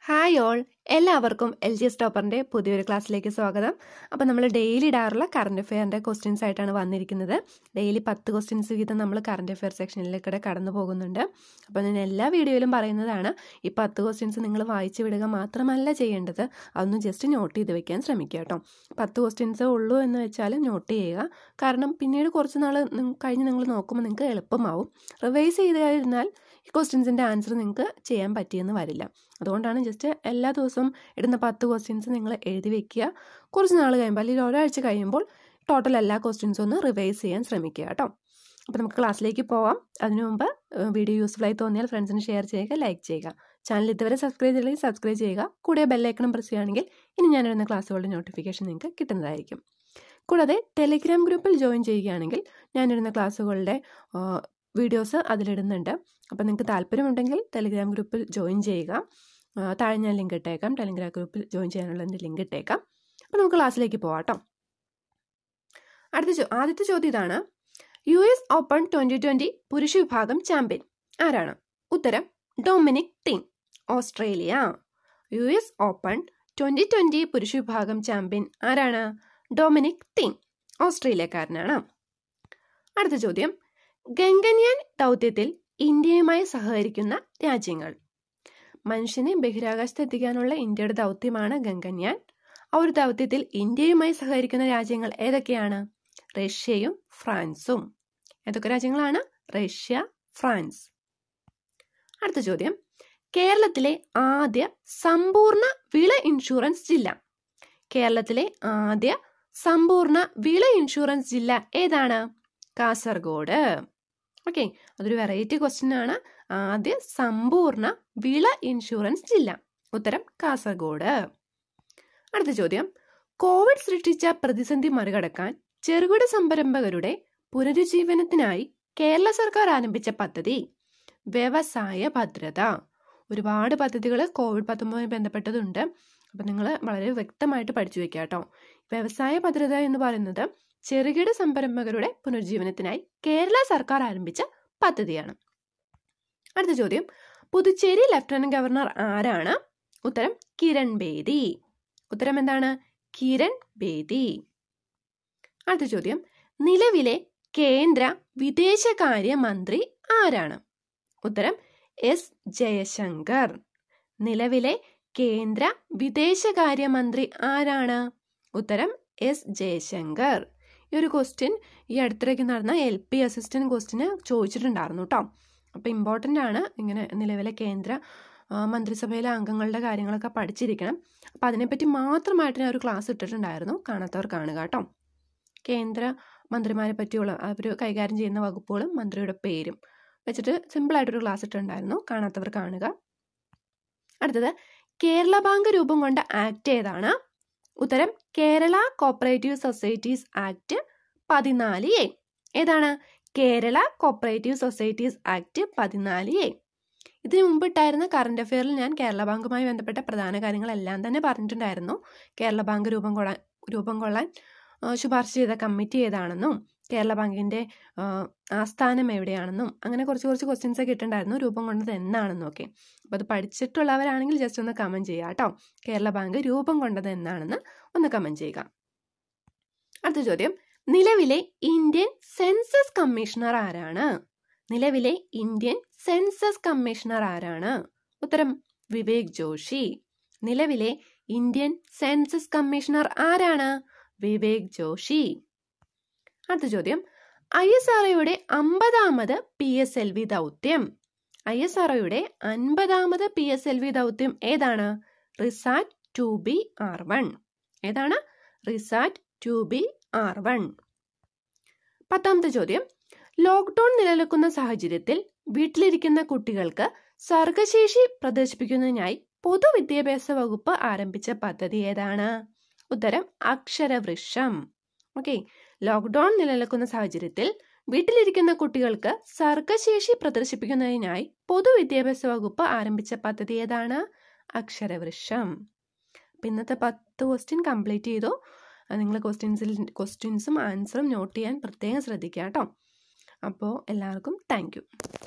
hi all എല്ലാവർക്കും L G S ടോപ്പറിൻ്റെ പുതിയൊരു ക്ലാസ്സിലേക്ക് സ്വാഗതം അപ്പോൾ നമ്മൾ ഡെയിലി ഇടാറുള്ള കറണ്ട് അഫെയറിൻ്റെ ക്വസ്റ്റ്യൻസ് ആയിട്ടാണ് വന്നിരിക്കുന്നത് ഡെയിലി പത്ത് ക്വസ്റ്റ്യൻസ് വീതം നമ്മൾ കറണ്ട് അഫെയർ സെക്ഷനിലേക്കൂടെ കടന്നു പോകുന്നുണ്ട് അപ്പോൾ ഞാൻ എല്ലാ വീഡിയോയിലും പറയുന്നതാണ് ഈ പത്ത് ക്വസ്റ്റ്യൻസ് നിങ്ങൾ വായിച്ചു വിടുക മാത്രമല്ല ചെയ്യേണ്ടത് അതൊന്ന് ജസ്റ്റ് നോട്ട് ചെയ്ത് വെക്കാൻ ശ്രമിക്കുക കേട്ടോ പത്ത് ക്വസ്റ്റ്യൻസ് ഉള്ളൂ എന്ന് വെച്ചാൽ നോട്ട് ചെയ്യുക കാരണം പിന്നീട് കുറച്ച് നാൾ കഴിഞ്ഞ് നിങ്ങൾ നോക്കുമ്പോൾ നിങ്ങൾക്ക് എളുപ്പമാവും റിവൈസ് ചെയ്ത് കഴിഞ്ഞാൽ ഈ ക്വസ്റ്റ്യൻസിൻ്റെ ആൻസർ നിങ്ങൾക്ക് ചെയ്യാൻ പറ്റിയെന്ന് വരില്ല അതുകൊണ്ടാണ് ജസ്റ്റ് എല്ലാ ദിവസവും ഇടുന്ന പത്ത് ക്വസ്റ്റ്യൻസ് നിങ്ങൾ എഴുതി വെക്കുക കുറച്ച് നാൾ കഴിയുമ്പോൾ അല്ലെങ്കിൽ ഒരാഴ്ച കഴിയുമ്പോൾ ടോട്ടൽ എല്ലാ ക്വസ്റ്റ്യൻസും ഒന്ന് റിവൈസ് ചെയ്യാൻ ശ്രമിക്കുക കേട്ടോ അപ്പോൾ നമുക്ക് ക്ലാസ്സിലേക്ക് പോവാം അതിനു മുമ്പ് വീഡിയോ യൂസ്ഫുൾ ആയി തോന്നിയാൽ ഫ്രണ്ട്സിന് ഷെയർ ചെയ്യുക ലൈക്ക് ചെയ്യുക ചാനൽ ഇതുവരെ സബ്സ്ക്രൈബ് ചെയ്തില്ലെങ്കിൽ സബ്സ്ക്രൈബ് ചെയ്യുക കൂടെ ബെല്ലൈക്കണം പ്രസ് ചെയ്യുകയാണെങ്കിൽ ഇനി ഞാനിടുന്ന ക്ലാസ്സുകളുടെ നോട്ടിഫിക്കേഷൻ നിങ്ങൾക്ക് കിട്ടുന്നതായിരിക്കും കൂടാതെ ടെലിഗ്രാം ഗ്രൂപ്പിൽ ജോയിൻ ചെയ്യുകയാണെങ്കിൽ ഞാനിടുന്ന ക്ലാസ്സുകളുടെ വീഡിയോസ് അതിലിടുന്നുണ്ട് അപ്പോൾ നിങ്ങൾക്ക് താല്പര്യമുണ്ടെങ്കിൽ ടെലിഗ്രാം ഗ്രൂപ്പിൽ ജോയിൻ ചെയ്യുക താഴെ ഞാൻ ലിങ്ക് ഇട്ടേക്കാം ടെലിഗ്രാം ഗ്രൂപ്പിൽ ജോയിൻ ചെയ്യാനുള്ള എൻ്റെ ലിങ്ക് ഇട്ടേക്കാം അപ്പോൾ നമുക്ക് ക്ലാസ്സിലേക്ക് പോവാം കേട്ടോ അടുത്ത ആദ്യത്തെ ചോദ്യം ഇതാണ് U S Open twenty twenty പുരുഷ വിഭാഗം ചാമ്പ്യൻ ആരാണ് ഉത്തരം Dominic Thiem Australia U S Open twenty twenty പുരുഷ വിഭാഗം ചാമ്പ്യൻ ആരാണ് ഡൊമിനിക് ടീം ഓസ്ട്രേലിയക്കാരനാണ് അടുത്ത ചോദ്യം ഗംഗന്യാൻ ദൗത്യത്തിൽ ഇന്ത്യയുമായി സഹകരിക്കുന്ന രാജ്യങ്ങൾ മനുഷ്യനെ ബഹിരാകാശത്ത് എത്തിക്കാനുള്ള ഇന്ത്യയുടെ ദൗത്യമാണ് ഗംഗന്യാൻ ആ ഒരു ദൗത്യത്തിൽ ഇന്ത്യയുമായി സഹകരിക്കുന്ന രാജ്യങ്ങൾ ഏതൊക്കെയാണ് റഷ്യയും ഫ്രാൻസും ഏതൊക്കെ രാജ്യങ്ങളാണ് റഷ്യ ഫ്രാൻസ് അടുത്ത ചോദ്യം കേരളത്തിലെ ആദ്യ സമ്പൂർണ്ണ വിള ഇൻഷുറൻസ് ജില്ല കേരളത്തിലെ ആദ്യ സമ്പൂർണ്ണ വിള ഇൻഷുറൻസ് ജില്ല ഏതാണ് കാസർഗോഡ് ഓക്കെ അതൊരു വെറൈറ്റി ക്വസ്റ്റ്യൻ ആണ് ആദ്യ സമ്പൂർണ്ണ വിള ഇൻഷുറൻസ് ജില്ല ഉത്തരം കാസർഗോഡ് അടുത്ത ചോദ്യം കോവിഡ് സൃഷ്ടിച്ച പ്രതിസന്ധി മറികടക്കാൻ ചെറുകിട സംരംഭകരുടെ പുനരുജ്ജീവനത്തിനായി കേരള സർക്കാർ ആരംഭിച്ച പദ്ധതി വ്യവസായ ഭദ്രത ഒരുപാട് പദ്ധതികൾ കോവിഡ് പത്തൊമ്പതുമായി ബന്ധപ്പെട്ടതുണ്ട് അപ്പം നിങ്ങൾ വളരെ വ്യക്തമായിട്ട് പഠിച്ചു വെക്കുക കേട്ടോ വ്യവസായ ഭദ്രത എന്ന് പറയുന്നത് ചെറുകിട സംരംഭകരുടെ പുനരുജ്ജീവനത്തിനായി കേരള സർക്കാർ ആരംഭിച്ച പദ്ധതിയാണ് അടുത്ത ചോദ്യം പുതുച്ചേരി ലഫ്റ്റനന്റ് ഗവർണർ ആരാണ് ഉത്തരം കിരൺ ബേദി ഉത്തരം എന്താണ് കിരൺ ബേദി അടുത്ത ചോദ്യം നിലവിലെ കേന്ദ്ര വിദേശകാര്യ മന്ത്രി ആരാണ് ഉത്തരം എസ് ജയശങ്കർ നിലവിലെ കേന്ദ്ര വിദേശകാര്യ മന്ത്രി ആരാണ് ഉത്തരം എസ് ജയശങ്കർ ഈ ഒരു ക്വസ്റ്റ്യൻ ഈ അടുത്തിടയ്ക്ക് നടന്ന എൽ പി അസിസ്റ്റന്റ് ക്വസ്റ്റിന് ചോദിച്ചിട്ടുണ്ടായിരുന്നു കേട്ടോ അപ്പോൾ ഇമ്പോർട്ടൻ്റ് ആണ് ഇങ്ങനെ നിലവിലെ കേന്ദ്ര മന്ത്രിസഭയിലെ അംഗങ്ങളുടെ കാര്യങ്ങളൊക്കെ പഠിച്ചിരിക്കണം അപ്പോൾ അതിനെപ്പറ്റി മാത്രമായിട്ട് ഞാൻ ഒരു ക്ലാസ് ഇട്ടിട്ടുണ്ടായിരുന്നു കാണാത്തവർ കാണുക കേട്ടോ കേന്ദ്ര മന്ത്രിമാരെ പറ്റിയുള്ള അവർ കൈകാര്യം ചെയ്യുന്ന വകുപ്പുകളും മന്ത്രിയുടെ പേരും വെച്ചിട്ട് സിമ്പിളായിട്ടൊരു ക്ലാസ് ഇട്ടിട്ടുണ്ടായിരുന്നു കാണാത്തവർ കാണുക അടുത്തത് കേരള ബാങ്ക് രൂപം കൊണ്ട ആക്ട് ഏതാണ് ഉത്തരം കേരള കോപ്പറേറ്റീവ് സൊസൈറ്റീസ് ആക്ട് പതിനാല് എ ഏതാണ് കേരള കോപ്പറേറ്റീവ് സൊസൈറ്റീസ് ആക്ട് പതിനാല് എ ഇതിനു മുമ്പിട്ടായിരുന്ന കറണ്ട് അഫെയറിൽ ഞാൻ കേരള ബാങ്കുമായി ബന്ധപ്പെട്ട പ്രധാന കാര്യങ്ങളെല്ലാം തന്നെ പറഞ്ഞിട്ടുണ്ടായിരുന്നു കേരള ബാങ്ക് രൂപം കൊള്ളാൻ രൂപം കൊള്ളാൻ ശുപാർശ ചെയ്ത കമ്മിറ്റി ഏതാണെന്നും കേരള ബാങ്കിൻ്റെ ആസ്ഥാനം എവിടെയാണെന്നും അങ്ങനെ കുറച്ച് കുറച്ച് ക്വസ്റ്റ്യൻസ് ഒക്കെ ഇട്ടുണ്ടായിരുന്നു രൂപം കൊണ്ടത് എന്നാണെന്നും ഒക്കെ അപ്പോൾ അത് പഠിച്ചിട്ടുള്ളവരാണെങ്കിൽ ജസ്റ്റ് ഒന്ന് കമൻറ്റ് ചെയ്യുക കേട്ടോ കേരള ബാങ്ക് രൂപം കൊണ്ടത് എന്നാണെന്ന് ഒന്ന് കമൻറ്റ് ചെയ്യുക അടുത്ത ചോദ്യം നിലവിലെ ഇന്ത്യൻ സെൻസസ് കമ്മീഷണർ ആരാണ് നിലവിലെ ഇന്ത്യൻ സെൻസസ് കമ്മീഷണർ ആരാണ് ഉത്തരം വിവേക് ജോഷി നിലവിലെ ഇന്ത്യൻ സെൻസസ് കമ്മീഷണർ ആരാണ് വിവേക് ജോഷി അടുത്ത ചോദ്യം ഐ എസ് ആർ ഒയുടെ അമ്പതാമത് പി എസ് എൽ വി ദൗത്യം ഐ എസ് ആർ ഒയുടെ അൻപതാമത് പി എസ് എൽ വി ദൗത്യം ഏതാണ് RISAT two B R one ഏതാണ് RISAT two B R one പത്താമത്തെ ചോദ്യം ലോക്ക്ഡൌൺ നിലനിൽക്കുന്ന സാഹചര്യത്തിൽ വീട്ടിലിരിക്കുന്ന കുട്ടികൾക്ക് സർഗശേഷി പ്രദർശിപ്പിക്കുന്നതിനായി പൊതുവിദ്യാഭ്യാസ വകുപ്പ് ആരംഭിച്ച പദ്ധതി ഏതാണ് ഉത്തരം അക്ഷരവൃക്ഷം ഓക്കെ ലോക്ക്ഡൌൺ നിലനിൽക്കുന്ന സാഹചര്യത്തിൽ വീട്ടിലിരിക്കുന്ന കുട്ടികൾക്ക് സർഗശേഷി പ്രദർശിപ്പിക്കുന്നതിനായി പൊതുവിദ്യാഭ്യാസ വകുപ്പ് ആരംഭിച്ച പദ്ധതി ഏതാണ് അക്ഷരവൃക്ഷം അപ്പം ഇന്നത്തെ പത്ത് ക്വസ്റ്റ്യൻ കംപ്ലീറ്റ് ചെയ്തു നിങ്ങൾ ക്വസ്റ്റ്യൻസിൽ ക്വസ്റ്റ്യൻസും ആൻസറും നോട്ട് ചെയ്യാൻ പ്രത്യേകം ശ്രദ്ധിക്കുക കേട്ടോ അപ്പോൾ എല്ലാവർക്കും താങ്ക്